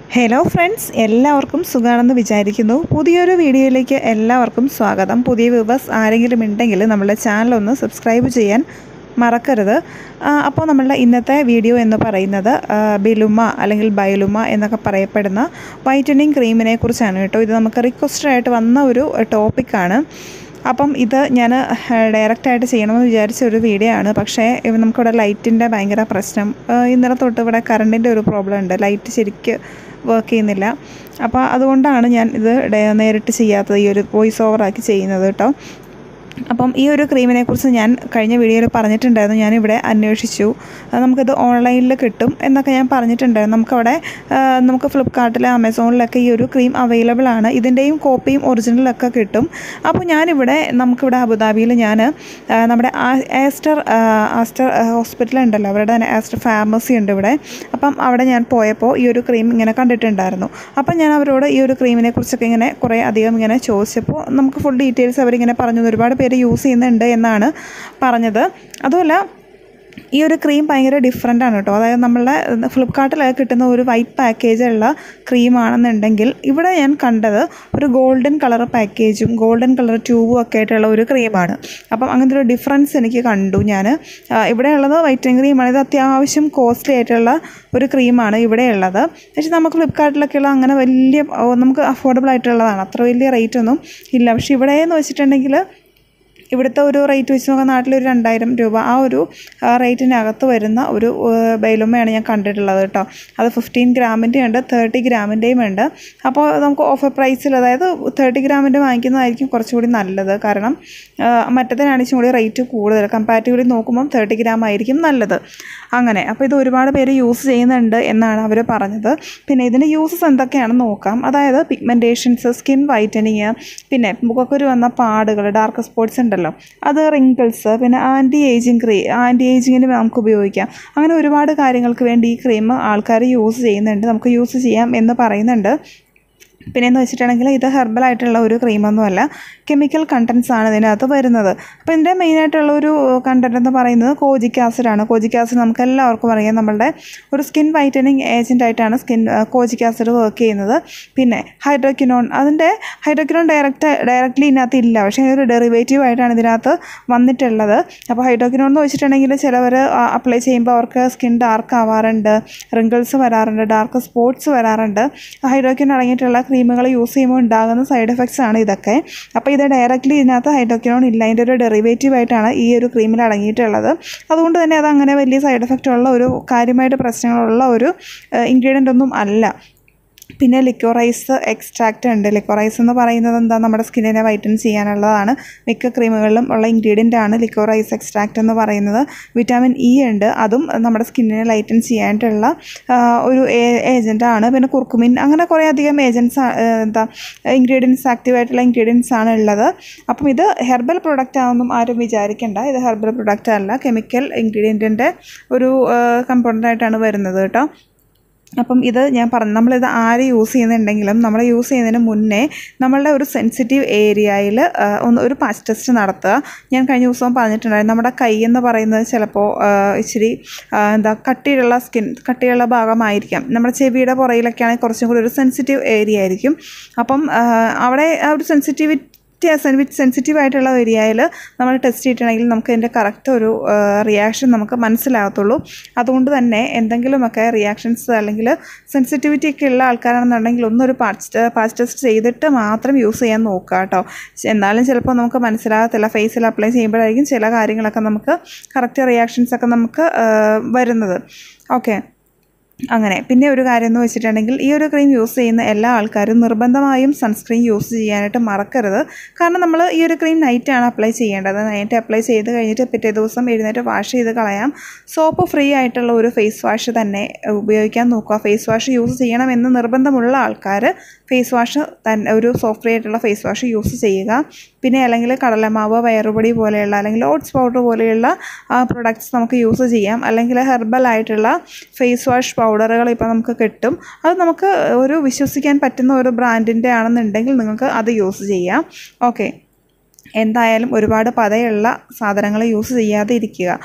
Hello friends എല്ലാവർക്കും സുഖമാണെന്ന് വിചാരിക്കുന്നു പുതിയൊരു വീഡിയോയിലേക്ക് എല്ലാവർക്കും സ്വാഗതം പുതിയ വ്യൂവേഴ്സ് ആരെങ്കിലും ഉണ്ടെങ്കിൽ നമ്മുടെ ചാനൽ ഒന്ന് സബ്സ്ക്രൈബ് ചെയ്യാൻ മറക്കരുത് ആ, അപ്പോൾ നമ്മളുടെ ഇന്നത്തെ വീഡിയോ എന്ന് പറയുന്നത് ആ, ബിലുമ അല്ലെങ്കിൽ ബൈലുമ എന്നൊക്കെ പറയപ്പെടുന്ന വൈറ്റനിങ് ക്രീമിനെ കുറിച്ചാണ് കേട്ടോ ഇത് നമുക്ക് റിക്വസ്റ്റഡ് ആയിട്ട് വന്ന ഒരു ടോപ്പിക്കാണ് അപ്പം ഇത് ഞാൻ ഡയറക്റ്റായിട്ട് ചെയ്യണമെന്ന് വിചാരിച്ച ഒരു വീഡിയോ ആണ് പക്ഷേ ഇവ- നമുക്കിവിടെ ലൈറ്റിൻ്റെ ഭയങ്കര പ്രശ്നം ആ, ഇന്നലെ തൊട്ട് ഇവിടെ കറണ്ടിൻ്റെ ഒരു പ്രോബ്ലം ഉണ്ട് ലൈറ്റ് ശരിക്ക് വർക്ക് ചെയ്യുന്നില്ല അപ്പോൾ അതുകൊണ്ടാണ് ഞാൻ ഇത് ഡയ- നേരിട്ട് ചെയ്യാത്തത് ഈ ഒരു വോയിസ് ഓവറാക്കി ചെയ്യുന്നത് കേട്ടോ അപ്പം ഈ ഒരു ക്രീമിനെ കുറിച്ച് ഞാൻ കഴിഞ്ഞ വീഡിയോയിൽ പറഞ്ഞിട്ടുണ്ടായിരുന്നു ഞാനിവിടെ അന്വേഷിച്ചു അത് നമുക്കിത് ഓൺലൈനിൽ കിട്ടും എന്നൊക്കെ ഞാൻ പറഞ്ഞിട്ടുണ്ടായിരുന്നു നമുക്കവിടെ ആ, നമുക്ക് ഫ്ലിപ്കാർട്ടിൽ ആമസോണിലൊക്കെ ഈ ഒരു ക്രീം അവൈലബിൾ ആണ് ഇതിൻ്റെയും കോപ്പിയും ഒറിജിനലൊക്കെ കിട്ടും അപ്പോൾ ഞാനിവിടെ നമുക്കിവിടെ അബുദാബിയിൽ ഞാൻ ആ, നമ്മുടെ ആ- ആസ്റ്റർ ആ, ആസ്റ്റർ ഹോസ്പിറ്റൽ ഉണ്ടല്ലോ അവരുടെ തന്നെ ആസ്റ്റർ ഫാർമസി ഉണ്ട് ഇവിടെ അപ്പം അവിടെ ഞാൻ പോയപ്പോൾ ഈ ഒരു ക്രീം ഇങ്ങനെ കണ്ടിട്ടുണ്ടായിരുന്നു അപ്പം ഞാൻ അവരോട് ഈ ഒരു ക്രീമിനെ കുറിച്ചൊക്കെ ഇങ്ങനെ കുറേ അധികം ഇങ്ങനെ ചോദിച്ചപ്പോൾ നമുക്ക് ഫുൾ ഡീറ്റെയിൽസ് അവരിങ്ങനെ പറഞ്ഞു തന്നു. ഒരുപാട് പേര് യൂസ് ചെയ്യുന്നുണ്ട് എന്നാണ് പറഞ്ഞത് അതുമല്ല ഈ ഒരു ക്രീം ഭയങ്കര ഡിഫറെൻ്റ് ആണ് കേട്ടോ അതായത് നമ്മളുടെ ഫ്ലിപ്കാർട്ടിലൊക്കെ കിട്ടുന്ന ഒരു വൈറ്റ് പാക്കേജുള്ള ക്രീമാണെന്നുണ്ടെങ്കിൽ ഇവിടെ ഞാൻ കണ്ടത് ഒരു ഗോൾഡൻ കളർ പാക്കേജും ഗോൾഡൻ കളർ ട്യൂബും ഒക്കെ ആയിട്ടുള്ള ഒരു ക്രീമാണ് അപ്പം അങ്ങനത്തെ ഒരു ഡിഫറൻസ് എനിക്ക് കണ്ടു ഞാൻ ഇവിടെ ഉള്ളത് വൈറ്റനിങ് ക്രീമാണ് ഇത് അത്യാവശ്യം കോസ്റ്റ്ലി ആയിട്ടുള്ള ഒരു ക്രീമാണ് ഇവിടെ ഉള്ളത് പക്ഷേ നമുക്ക് ഫ്ലിപ്കാർട്ടിലൊക്കെയുള്ള അങ്ങനെ വലിയ ഓ, നമുക്ക് അഫോർഡബിൾ ആയിട്ടുള്ളതാണ് അത്ര വലിയ റേറ്റ് ഒന്നും ഇല്ല പക്ഷേ ഇവിടെ എന്ന് വെച്ചിട്ടുണ്ടെങ്കിൽ ഇവിടുത്തെ ഒരു റേറ്റ് വെച്ച് നോക്കാൻ നാട്ടിലൊരു രണ്ടായിരം രൂപ ആ ഒരു ആ, റേറ്റിനകത്ത് വരുന്ന ഒരു ഏഹ്, ബൈലുമ്മയാണ് ഞാൻ കണ്ടിട്ടുള്ളത് കേട്ടോ അത് ഫിഫ്റ്റീൻ ഗ്രാമിൻ്റെ ഉണ്ട് തേർട്ടി ഗ്രാമിൻ്റെയും ഉണ്ട് അപ്പോൾ നമുക്ക് ഓഫർ പ്രൈസിൽ അതായത് തേർട്ടി ഗ്രാമിൻ്റെ വാങ്ങിക്കുന്നതായിരിക്കും കുറച്ചുകൂടി നല്ലത് കാരണം ആ, മറ്റേതിനാണ് ഇച്ചിരി കൂടി റേറ്റ് കൂടുതൽ കമ്പാരിറ്റീവ്ലി നോക്കുമ്പം തേർട്ടി ഗ്രാം ആയിരിക്കും നല്ലത് അങ്ങനെ അപ്പോൾ ഇത് ഒരുപാട് പേര് യൂസ് ചെയ്യുന്നുണ്ട് എന്നാണ് അവർ പറഞ്ഞത് പിന്നെ ഇതിൻ്റെ യൂസസ് എന്തൊക്കെയാണെന്ന് നോക്കാം അതായത് പിഗ്മെൻറ്റേഷൻസ് സ്കിൻ വൈറ്റനിങ് പിന്നെ മുഖക്കുരു വന്ന പാടുകൾ ഡാർക്ക് സ്പോട്ട്സ് ഉണ്ടല്ലോ അത് റിങ്കിൾസ് പിന്നെ ആൻറ്റി ഏജിങ് ക്രീ ആൻറ്റി ഏജിങ്ങിന് നമുക്ക് ഉപയോഗിക്കാം അങ്ങനെ ഒരുപാട് കാര്യങ്ങൾക്ക് വേണ്ടി ഈ ക്രീം ആൾക്കാർ യൂസ് ചെയ്യുന്നുണ്ട് നമുക്ക് യൂസ് ചെയ്യാം എന്ന് പറയുന്നുണ്ട് പിന്നെ എന്ന് വെച്ചിട്ടുണ്ടെങ്കിൽ ഇത് ഹെർബൽ ആയിട്ടുള്ള ഒരു ക്രീമൊന്നുമല്ല കെമിക്കൽ കണ്ടൻസ് ആണ് ഇതിനകത്ത് വരുന്നത് അപ്പോൾ ഇതിൻ്റെ മെയിനായിട്ടുള്ള ഒരു കണ്ടൻറ്റ് എന്ന് പറയുന്നത് കോജിക് ആസിഡാണ് കോജിക് ആസിഡ് നമുക്ക് എല്ലാവർക്കും അറിയാം നമ്മളുടെ ഒരു സ്കിൻ വൈറ്റനിങ് ഏജൻ്റ് ആയിട്ടാണ് സ്കിൻ കോജിക് ആസിഡ് വർക്ക് ചെയ്യുന്നത് പിന്നെ ഹൈഡ്രോക്കിനോൺ അതിൻ്റെ ഹൈഡ്രോക്കിനോൺ ഡയറക്റ്റ് ഡയറക്റ്റ്ലി ഇതിനകത്ത് ഇല്ല പക്ഷേ ഇതൊരു ഡെറിവേറ്റീവ് ആയിട്ടാണ് ഇതിനകത്ത് വന്നിട്ടുള്ളത് അപ്പോൾ ഹൈഡ്രോക്കിനോൺ എന്ന് വെച്ചിട്ടുണ്ടെങ്കിൽ ചിലവർ അപ്ലൈ ചെയ്യുമ്പോൾ അവർക്ക് സ്കിൻ ഡാർക്ക് ആവാറുണ്ട് റിങ്കിൾസ് വരാറുണ്ട് ഡാർക്ക് സ്പോട്ട്സ് വരാറുണ്ട് ഹൈഡ്രോക്കിൻ അടങ്ങിയിട്ടുള്ള ക്രീമുകൾ യൂസ് ചെയ്യുമ്പോൾ ഉണ്ടാകുന്ന സൈഡ് എഫക്ട്സ് ആണ് ഇതൊക്കെ അപ്പോൾ ഇത് ഡയറക്റ്റ്ലി ഇതിനകത്ത് ഹൈഡ്രോക്കിനോൺ ഇല്ല അതിൻ്റെ ഒരു ഡെറിവേറ്റീവ് ആയിട്ടാണ് ഈ ഒരു ക്രീമിൽ അടങ്ങിയിട്ടുള്ളത് അതുകൊണ്ട് തന്നെ അത് അങ്ങനെ വലിയ സൈഡ് എഫക്റ്റ് ഉള്ള ഒരു കാര്യമായിട്ട് പ്രശ്നങ്ങളുള്ള ഒരു ഇൻഗ്രീഡിയൻ്റ് ഒന്നും അല്ല പിന്നെ ലിക്വറൈസ് എക്സ്ട്രാക്റ്റ് ഉണ്ട് ലിക്വറൈസ് എന്ന് പറയുന്നത് എന്താ നമ്മുടെ സ്കിന്നിനെ വൈറ്റൻ ചെയ്യാനുള്ളതാണ് മിക്ക ക്രീമുകളിലും ഉള്ള ഇൻഗ്രീഡിയൻ്റ് ആണ് ലിക്വറൈസ് എക്സ്ട്രാക്റ്റ് എന്ന് പറയുന്നത് വിറ്റാമിൻ ഇ ഉണ്ട് അതും നമ്മുടെ സ്കിന്നിനെ ലൈറ്റൻ ചെയ്യാനായിട്ടുള്ള ആ, ഒരു ഏജൻ്റാണ് പിന്നെ കുർക്കുമിൻ അങ്ങനെ കുറേ അധികം ഏജൻസ് എന്താ ഇൻഗ്രീഡിയൻസ് ആക്റ്റീവായിട്ടുള്ള ഇൻഗ്രീഡിയൻസ് ആണ് ഉള്ളത് അപ്പം ഇത് ഹെർബൽ പ്രൊഡക്റ്റ് ആണെന്നും ആരും വിചാരിക്കേണ്ട ഇത് ഹെർബൽ പ്രൊഡക്റ്റ് അല്ല കെമിക്കൽ ഇൻഗ്രീഡിയൻറ്റിൻ്റെ ഒരു കമ്പോണൻ്റ് ആയിട്ടാണ് വരുന്നത് കേട്ടോ അപ്പം ഇത് ഞാൻ പറഞ്ഞു നമ്മളിത് ആര് യൂസ് ചെയ്യുന്നുണ്ടെങ്കിലും നമ്മൾ യൂസ് ചെയ്യുന്നതിന് മുന്നേ നമ്മളുടെ ഒരു സെൻസിറ്റീവ് ഏരിയയിൽ ഒന്ന് ഒരു പാച്ച് ടെസ്റ്റ് നടത്തുക ഞാൻ കഴിഞ്ഞ ദിവസവും പറഞ്ഞിട്ടുണ്ടായിരുന്നു നമ്മുടെ കൈ എന്ന് പറയുന്നത് ചിലപ്പോൾ ആ, ഇച്ചിരി ആ, എന്താ കട്ടിയുള്ള സ്കിൻ കട്ടിയുള്ള ഭാഗമായിരിക്കാം നമ്മുടെ ചെവിയുടെ പുറയിലൊക്കെയാണെങ്കിൽ കുറച്ചും കൂടി ഒരു സെൻസിറ്റീവ് ഏരിയ ആയിരിക്കും അപ്പം ആ, അവിടെ ആ ഒരു സെൻസിറ്റിവിറ്റി സെൻസിറ്റീവ് ആയിട്ടുള്ള ഏരിയയിൽ നമ്മൾ ടെസ്റ്റ് ചെയ്തിട്ടുണ്ടെങ്കിൽ നമുക്ക് അതിൻ്റെ കറക്റ്റ് ഒരു റിയാക്ഷൻ നമുക്ക് മനസ്സിലാകത്തുള്ളൂ അതുകൊണ്ട് തന്നെ എന്തെങ്കിലുമൊക്കെ റിയാക്ഷൻസ് അല്ലെങ്കിൽ സെൻസിറ്റിവിറ്റി ഒക്കെ ഉള്ള ആൾക്കാരാണെന്നുണ്ടെങ്കിൽ ഒന്നൊരു പാച്ച് പാച്ച് ടെസ്റ്റ് ചെയ്തിട്ട് മാത്രം യൂസ് ചെയ്യാൻ നോക്കുക കേട്ടോ എന്നാലും ചിലപ്പോൾ നമുക്ക് മനസ്സിലാകത്തില്ല ഫേസിൽ അപ്ലൈ ചെയ്യുമ്പോഴായിരിക്കും ചില കാര്യങ്ങളൊക്കെ നമുക്ക് കറക്റ്റ് റിയാക്ഷൻസ് ഒക്കെ നമുക്ക് ആ, വരുന്നത് ഓക്കെ അങ്ങനെ പിന്നെ ഒരു കാര്യം എന്ന് വെച്ചിട്ടുണ്ടെങ്കിൽ ഈ ഒരു ക്രീം യൂസ് ചെയ്യുന്ന എല്ലാ ആൾക്കാരും നിർബന്ധമായും സൺസ്ക്രീൻ യൂസ് ചെയ്യാനായിട്ട് മറക്കരുത് കാരണം നമ്മൾ ഈ ഒരു ക്രീം നൈറ്റാണ് അപ്ലൈ ചെയ്യേണ്ടത് നൈറ്റ് അപ്ലൈ ചെയ്ത് കഴിഞ്ഞിട്ട് പിറ്റേ ദിവസം എഴുന്നേറ്റ് വാഷ് ചെയ്ത് കളയാം സോപ്പ് ഫ്രീ ആയിട്ടുള്ള ഒരു ഫേസ് വാഷ് തന്നെ ഉപയോഗിക്കാൻ നോക്കുക ഫേസ് വാഷ് യൂസ് ചെയ്യണമെന്ന് നിർബന്ധമുള്ള ആൾക്കാർ ഫേസ് വാഷ് തന്നെ ഒരു സോപ്പ് ഫ്രീ ആയിട്ടുള്ള ഫേസ് വാഷ് യൂസ് ചെയ്യുക പിന്നെ അല്ലെങ്കിൽ കടലമാവ് വയറുപൊടി പോലെയുള്ള അല്ലെങ്കിൽ ഓട്സ് പൗഡർ പോലെയുള്ള പ്രൊഡക്ട്സ് നമുക്ക് യൂസ് ചെയ്യാം അല്ലെങ്കിൽ ഹെർബൽ ആയിട്ടുള്ള ഫേസ് വാഷ് പൗഡറുകൾ ഇപ്പോൾ നമുക്ക് കിട്ടും അത് നമുക്ക് ഒരു വിശ്വസിക്കാൻ പറ്റുന്ന ഒരു ബ്രാൻഡിൻ്റെ ആണെന്നുണ്ടെങ്കിൽ നിങ്ങൾക്ക് അത് യൂസ് ചെയ്യാം ഓക്കെ എന്തായാലും ഒരുപാട് പതയുള്ള സാധനങ്ങൾ യൂസ് ചെയ്യാതെ ഇരിക്കുക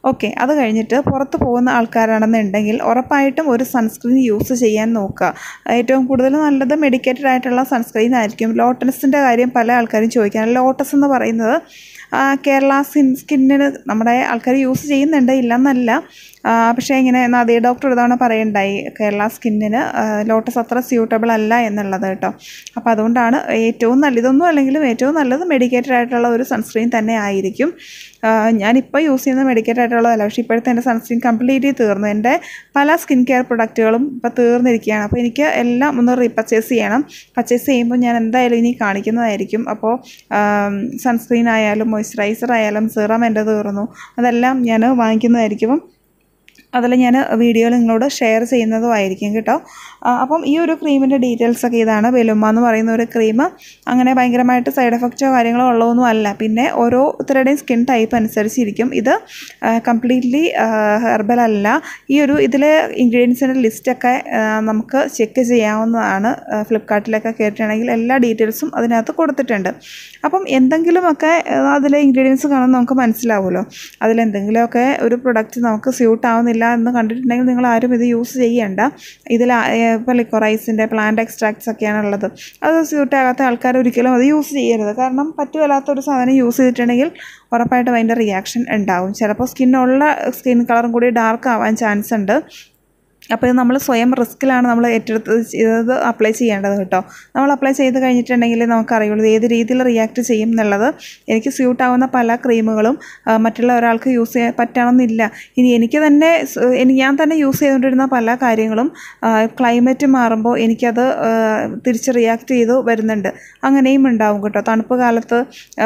ഓക്കെ അത് കഴിഞ്ഞിട്ട് പുറത്ത് പോകുന്ന ആൾക്കാരാണെന്നുണ്ടെങ്കിൽ ഉറപ്പായിട്ടും ഒരു സൺസ്ക്രീൻ യൂസ് ചെയ്യാൻ നോക്കുക ഏറ്റവും കൂടുതൽ നല്ലത് മെഡിക്കേറ്റഡ് ആയിട്ടുള്ള സൺസ്ക്രീൻ ആയിരിക്കും ലോട്ടസിൻ്റെ കാര്യം പല ആൾക്കാരും ചോദിക്കാൻ ലോട്ടസ് എന്ന് പറയുന്നത് ആ, കേരള സ്കിൻ സ്കിന്നിന് നമ്മുടെ ആൾക്കാർ യൂസ് ചെയ്യുന്നുണ്ട് ഇല്ലെന്നല്ല ആ, പക്ഷേ ഇങ്ങനെ അതേ ഡോക്ടർ ഇതാണ് പറയണ്ടായി കേരള സ്കിന്നിന് ലോട്ടസ് അത്ര സ്യൂട്ടബിൾ അല്ല എന്നുള്ളത് കേട്ടോ അപ്പോൾ അതുകൊണ്ടാണ് ഏറ്റവും നല്ല ഇതൊന്നും അല്ലെങ്കിലും ഏറ്റവും നല്ലത് മെഡിക്കേറ്റഡ് ആയിട്ടുള്ള ഒരു സൺസ്ക്രീൻ തന്നെ ആയിരിക്കും ആ, ഞാനിപ്പോൾ യൂസ് ചെയ്യുന്ന മെഡിക്കേറ്റഡ് ആയിട്ടുള്ളതല്ല പക്ഷേ ഇപ്പോഴത്തെ എൻ്റെ സൺസ്ക്രീൻ കംപ്ലീറ്റ്ലി തീർന്നു എൻ്റെ പല സ്കിൻ കെയർ പ്രൊഡക്റ്റുകളും ഇപ്പോൾ തീർന്നിരിക്കുകയാണ് അപ്പോൾ എനിക്ക് എല്ലാം ഒന്ന് റീപർച്ചേസ് ചെയ്യണം പർച്ചേസ് ചെയ്യുമ്പോൾ ഞാൻ എന്തായാലും ഇനി കാണിക്കുന്നതായിരിക്കും അപ്പോൾ സൺസ്ക്രീൻ ആയാലും മോയ്സ്ചറൈസർ ആയാലും സിറം എൻ്റെ തീർന്നു അതെല്ലാം ഞാൻ വാങ്ങിക്കുന്നതായിരിക്കും അതിൽ ഞാൻ വീഡിയോയിൽ നിങ്ങളോട് ഷെയർ ചെയ്യുന്നതുമായിരിക്കും കേട്ടോ ആ, അപ്പം ഈ ഒരു ക്രീമിൻ്റെ ഡീറ്റെയിൽസ് ഒക്കെ ഇതാണ് വെലുമ എന്ന് പറയുന്ന ഒരു ക്രീം അങ്ങനെ ഭയങ്കരമായിട്ട് സൈഡ് എഫക്റ്റോ കാര്യങ്ങളോ ഉള്ളതൊന്നും അല്ല പിന്നെ ഓരോരുത്തരുടെയും സ്കിൻ ടൈപ്പ് അനുസരിച്ചിരിക്കും ഇത് കംപ്ലീറ്റ്ലി ഹെർബൽ അല്ല ഈ ഒരു ഇതിലെ ഇൻഗ്രീഡിയൻസിൻ്റെ ലിസ്റ്റൊക്കെ നമുക്ക് ചെക്ക് ചെയ്യാവുന്നതാണ് ഫ്ലിപ്കാർട്ടിലൊക്കെ കയറ്റുകയാണെങ്കിൽ എല്ലാ ഡീറ്റെയിൽസും അതിനകത്ത് കൊടുത്തിട്ടുണ്ട് അപ്പം എന്തെങ്കിലുമൊക്കെ ആ, അതിലെ ഇൻഗ്രീഡിയൻസ് കാണുമ്പോൾ നമുക്ക് മനസ്സിലാവുമല്ലോ അതിലെന്തെങ്കിലുമൊക്കെ ഒരു പ്രൊഡക്റ്റ് നമുക്ക് സ്യൂട്ട് ആവുന്നില്ല എന്ന് കണ്ടിട്ടുണ്ടെങ്കിൽ നിങ്ങൾ ആരും ഇത് യൂസ് ചെയ്യേണ്ട ഇതിൽ ഇപ്പോൾ ലിക്കോറൈസിൻ്റെ പ്ലാന്റ് എക്സ്ട്രാക്ട്സ് ഒക്കെയാണ് ഉള്ളത് അത് സ്യൂട്ട് ആകാത്ത ആൾക്കാർ ഒരിക്കലും അത് യൂസ് ചെയ്യരുത് കാരണം പറ്റുമല്ലാത്തൊരു സാധനം യൂസ് ചെയ്തിട്ടുണ്ടെങ്കിൽ ഉറപ്പായിട്ടും അതിൻ്റെ റിയാക്ഷൻ ഉണ്ടാവും ചിലപ്പോൾ സ്കിന്നുള്ള സ്കിൻ കളറും കൂടി ഡാർക്ക് ആവാൻ ചാൻസ് ഉണ്ട് അപ്പോൾ ഇത് നമ്മൾ സ്വയം റിസ്ക്കിലാണ് നമ്മൾ ഏറ്റെടുത്ത് ഇത് അപ്ലൈ ചെയ്യേണ്ടത് കേട്ടോ നമ്മൾ അപ്ലൈ ചെയ്ത് കഴിഞ്ഞിട്ടുണ്ടെങ്കിൽ നമുക്കറിയുള്ളൂ ഇത് ഏത് രീതിയിൽ റിയാക്ട് ചെയ്യും എന്നുള്ളത് എനിക്ക് സ്യൂട്ട് ആവുന്ന പല ക്രീമുകളും ആ, മറ്റുള്ള ഒരാൾക്ക് യൂസ് ചെയ്യാൻ പറ്റണമെന്നില്ല ഇനി എനിക്ക് തന്നെ സ്- ഇനി ഞാൻ തന്നെ യൂസ് ചെയ്തുകൊണ്ടിരുന്ന പല കാര്യങ്ങളും ക്ലൈമറ്റ് മാറുമ്പോൾ എനിക്കത് ആ, തിരിച്ച് റിയാക്ട് ചെയ്ത് വരുന്നുണ്ട് അങ്ങനെയും ഉണ്ടാവും കേട്ടോ തണുപ്പ് കാലത്ത്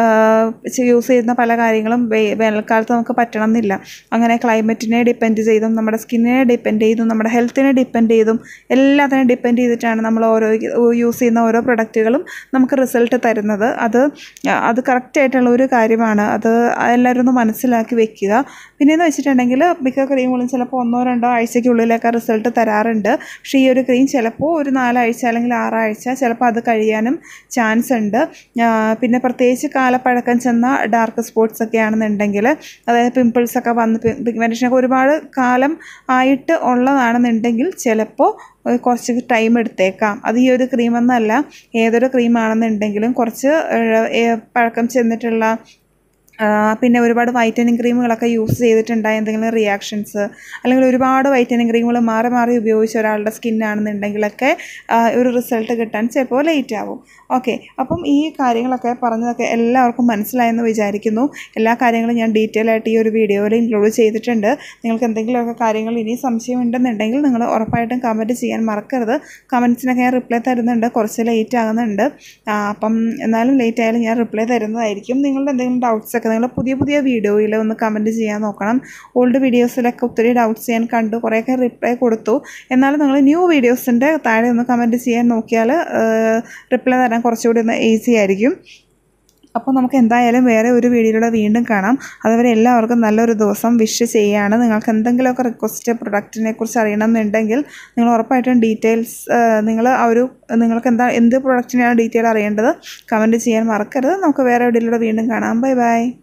യൂസ് ചെയ്യുന്ന പല കാര്യങ്ങളും വേ- വേനൽക്കാലത്ത് നമുക്ക് പറ്റണം എന്നില്ല അങ്ങനെ ക്ലൈമറ്റിനെ ഡിപ്പെൻഡ് ചെയ്തും നമ്മുടെ സ്കിന്നിനെ ഡിപ്പെൻഡ് ചെയ്തും നമ്മുടെ ഹെൽത്തിനെ ഡിപ്പെൻഡ് ചെയ്തും എല്ലാത്തിനും ഡിപ്പെൻഡ് ചെയ്തിട്ടാണ് നമ്മൾ ഓരോ യൂസ് ചെയ്യുന്ന ഓരോ പ്രൊഡക്റ്റുകളും നമുക്ക് റിസൾട്ട് തരുന്നത് അത് അത് കറക്റ്റായിട്ടുള്ള ഒരു കാര്യമാണ് അത് എല്ലാവരും ഒന്ന് മനസ്സിലാക്കി വെക്കുക പിന്നെയെന്ന് വെച്ചിട്ടുണ്ടെങ്കിൽ മിക്ക ക്രീമുകളും ചിലപ്പോൾ ഒന്നോ രണ്ടോ ആഴ്ചയ്ക്കുള്ളിലൊക്കെ റിസൾട്ട് തരാറുണ്ട് പക്ഷേ ഈ ഒരു ക്രീം ചിലപ്പോൾ ഒരു നാലാഴ്ച അല്ലെങ്കിൽ ആറാഴ്ച ചിലപ്പോൾ അത് കഴിയാനും ചാൻസ് ഉണ്ട് ആ, പിന്നെ പ്രത്യേകിച്ച് കാലപ്പഴക്കം ചെന്ന ഡാർക്ക് സ്പോട്ട്സ് ഒക്കെ ആണെന്നുണ്ടെങ്കിൽ അതായത് പിമ്പിൾസ് ഒക്കെ വന്ന് പിഗ്മെൻറ്റേഷനൊക്കെ ഒരുപാട് കാലം ആയിട്ട് ഉള്ളതാണെന്നുണ്ടെങ്കിൽ ചിലപ്പോൾ ഏഹ് കുറച്ച് ടൈം എടുത്തേക്കാം അത് ഈ ഒരു ക്രീമെന്നല്ല ഏതൊരു ക്രീമാണെന്നുണ്ടെങ്കിലും കുറച്ച് ഏഹ് ഏഹ് പഴക്കം ചെന്നിട്ടുള്ള ആ, പിന്നെ ഒരുപാട് വൈറ്റനിങ് ക്രീമുകളൊക്കെ യൂസ് ചെയ്തിട്ടുണ്ടായ എന്തെങ്കിലും റിയാക്ഷൻസ് അല്ലെങ്കിൽ ഒരുപാട് വൈറ്റനിങ് ക്രീമുകൾ മാറി മാറി ഉപയോഗിച്ച ഒരാളുടെ സ്കിന്നാണെന്നുണ്ടെങ്കിലൊക്കെ ആ, ഒരു റിസൾട്ട് കിട്ടാൻ ചിലപ്പോൾ ലേറ്റ് ആവും ഓക്കെ അപ്പം ഈ കാര്യങ്ങളൊക്കെ പറഞ്ഞതൊക്കെ എല്ലാവർക്കും മനസ്സിലായെന്ന് വിചാരിക്കുന്നു എല്ലാ കാര്യങ്ങളും ഞാൻ ഡീറ്റെയിൽ ആയിട്ട് ഈ ഒരു വീഡിയോയിൽ ഇൻക്ലൂഡ് ചെയ്തിട്ടുണ്ട് നിങ്ങൾക്ക് എന്തെങ്കിലുമൊക്കെ കാര്യങ്ങൾ ഇനി സംശയം ഉണ്ടെന്നുണ്ടെങ്കിൽ നിങ്ങൾ ഉറപ്പായിട്ടും കമൻറ്റ് ചെയ്യാൻ മറക്കരുത് കമൻറ്റ്സിനൊക്കെ ഞാൻ റിപ്ലൈ തരുന്നുണ്ട് കുറച്ച് ലേറ്റ് ആകുന്നുണ്ട് ആ, അപ്പം എന്നാലും ലേറ്റ് ആയാലും ഞാൻ റിപ്ലൈ തരുന്നതായിരിക്കും നിങ്ങളുടെ എന്തെങ്കിലും ഡൗട്ട്സ് ഒക്കെ നിങ്ങൾ പുതിയ പുതിയ വീഡിയോയിൽ ഒന്ന് കമൻറ്റ് ചെയ്യാൻ നോക്കണം ഓൾഡ് വീഡിയോസിലൊക്കെ ഒത്തിരി ഡൗട്ട്സ് ഞാൻ കണ്ടു കുറേയൊക്കെ റിപ്ലൈ കൊടുത്തു എന്നാലും നിങ്ങൾ ന്യൂ വീഡിയോസിൻ്റെ താഴെ ഒന്ന് കമൻറ്റ് ചെയ്യാൻ നോക്കിയാൽ റിപ്ലൈ തരാൻ കുറച്ചുകൂടി ഒന്ന് ഈസി ആയിരിക്കും അപ്പോൾ നമുക്ക് എന്തായാലും വേറെ ഒരു വീഡിയോയിലൂടെ വീണ്ടും കാണാം അതുവരെ എല്ലാവർക്കും നല്ലൊരു ദിവസം വിഷ് ചെയ്യുകയാണ് നിങ്ങൾക്ക് എന്തെങ്കിലുമൊക്കെ റിക്വസ്റ്റ് പ്രൊഡക്റ്റിനെ കുറിച്ച് അറിയണമെന്നുണ്ടെങ്കിൽ നിങ്ങൾ ഉറപ്പായിട്ടും ഡീറ്റെയിൽസ് നിങ്ങൾ ആ ഒരു നിങ്ങൾക്ക് എന്താ എന്ത് പ്രൊഡക്റ്റിനെയാണ് ഡീറ്റെയിൽ അറിയേണ്ടത് കമൻറ്റ് ചെയ്യാൻ മറക്കരുത് നമുക്ക് വേറെ വീഡിയോയിലൂടെ വീണ്ടും കാണാം ബൈ ബൈ